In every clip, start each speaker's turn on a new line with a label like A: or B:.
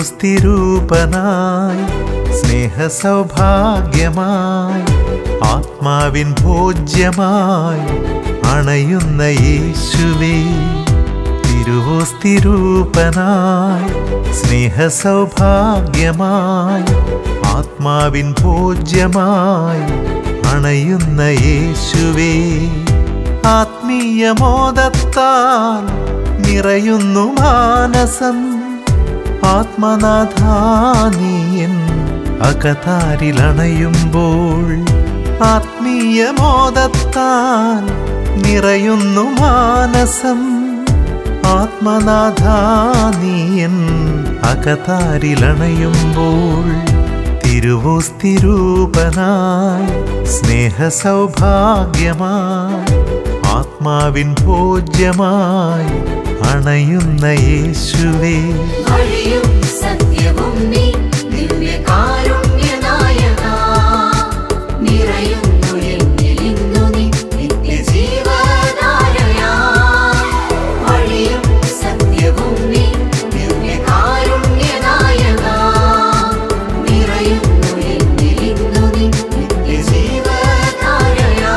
A: തിരുവോസ്തിരൂപനായി സ്നേഹസൗഭാഗ്യമായി ആത്മാവിൻ ഭോജ്യമായി അണയുന്ന യേശുവേ തിരുവോസ്തിരൂപനായി സ്നേഹസൗഭാഗ്യമായി ആത്മാവിൻ ഭോജ്യമായി അണയുന്ന യേശുവേ ആത്മീയമോദത്താൽ നിറയുന്നു മാനസം ആത്മനാഥാനീയൻ അകതാരിലണയുമ്പോൾ ആത്മീയമോദത്താൽ നിറയുന്നു മാനസം ആത്മനാഥാനീയൻ അകതാരിലണയുമ്പോൾ തിരുവോസ്തിരൂപനായി സ്നേഹസൗഭാഗ്യമായി ആത്മാവിൻ ഭോജ്യമായി അണയുന്ന യേശുവേ
B: വഴിയും സത്യവും നീ ദിവ്യകാരുണ്യനായക നിറയുന്നു എന്നിൽ ഇന്നു നീ നിത്യജീവധാരയാ വഴിയും സത്യവും നീ ദിവ്യകാരുണ്യനായക നിറയുന്നു എന്നിൽ ഇന്നു നീ നിത്യജീവധാരയാ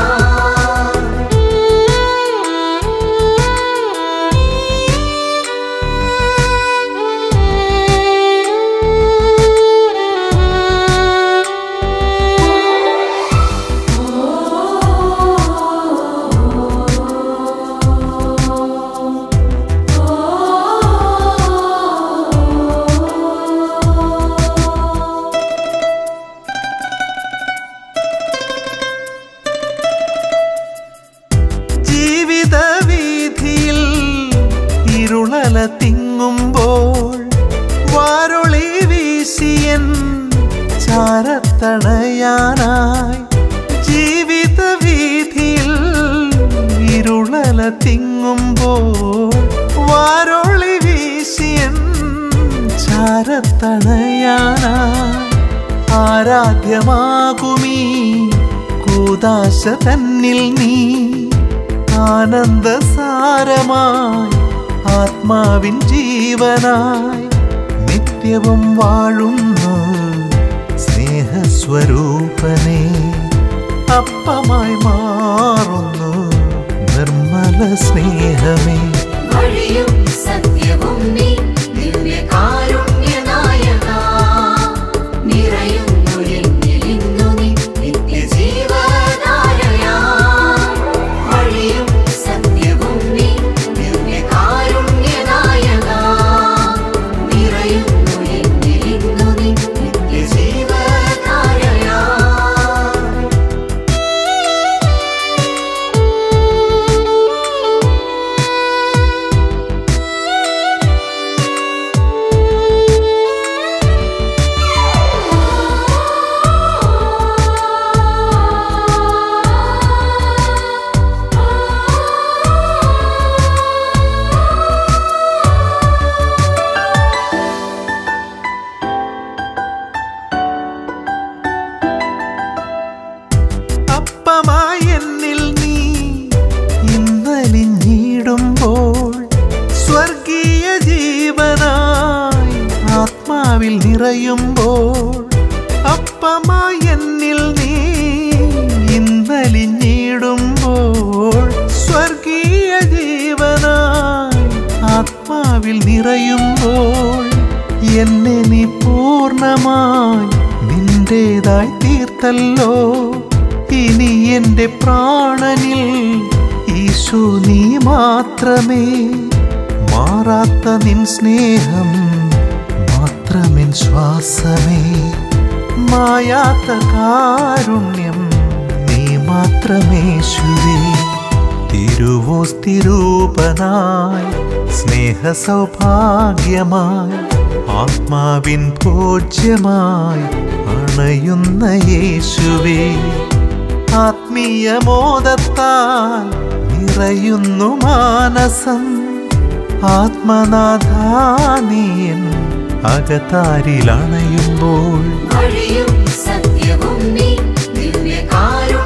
A: ജീവിത വീതിയിൽ ഇരുളല തിങ്ങുമ്പോൾ വാരൊളി വീശിയൻ ചാരത്തണയാനായി ജീവിത വീതിയിൽ ഇരുളല തിങ്ങുമ്പോൾ വാരൊളി വീശിയൻ ചാരത്തണയാനായി ആരാധ്യമാകുമീ കൂതാശ തന്നിൽ നീ ആനന്ദസാരമായി ആത്മാവിൻ ജീവനായി നിത്യവും വാഴുന്നു സ്നേഹസ്വരൂപനെ അപ്പമായി മാറുന്നു നിർമ്മല സ്നേഹമേ
B: വഴിയും സത്യവും നീ ദിവ്യകാരുണ്യനായക നിറയുന്നു എന്നിൽ ഇന്നു നീ നിത്യജീവധാരയാ വഴിയും സത്യവും നീ ദിവ്യകാരുണ്യനായക നിറയുന്നു എന്നിൽ ഇന്നു നീ നിത്യജീവധാരയാ
A: അപ്പമായി എന്നിൽ നീ ഇന്നലിഞ്ഞിടുമ്പോൾ സ്വർഗീയ ജീവനായി ആത്മാവിൽ നിറയുമ്പോൾ അപ്പമായി എന്നിൽ നീ ഇന്നലിഞ്ഞിടുമ്പോൾ സ്വർഗീയ ജീവനായി ആത്മാവിൽ നിറയുമ്പോൾ എന്നെ നീ പൂർണ്ണമായി നിന്റേതായി തീർത്തല്ലോ ഇനി എന്റെ പ്രാണനിൽ ഈശോ നീ മാത്രമേ മാറാത്ത നിൻ സ്നേഹം മാത്രമെൻ ശ്വാസമേ മായാത്ത കാരുണ്യം നീ മാത്രമേശുവേ തിരുവോസ്തിരൂപനായി സ്നേഹസൗഭാഗ്യമായി ആത്മാവിൻ ഭോജ്യമായി അണയുന്ന യേശുവേ ആത്മീയമോദത്താൽ നിറയുന്നു മാനസം ആത്മനാഥാനീയൻ അകതാരിലണയുമ്പോൾ
B: വഴിയും സത്യവും നീ ദിവ്യകാരുണ്യനായക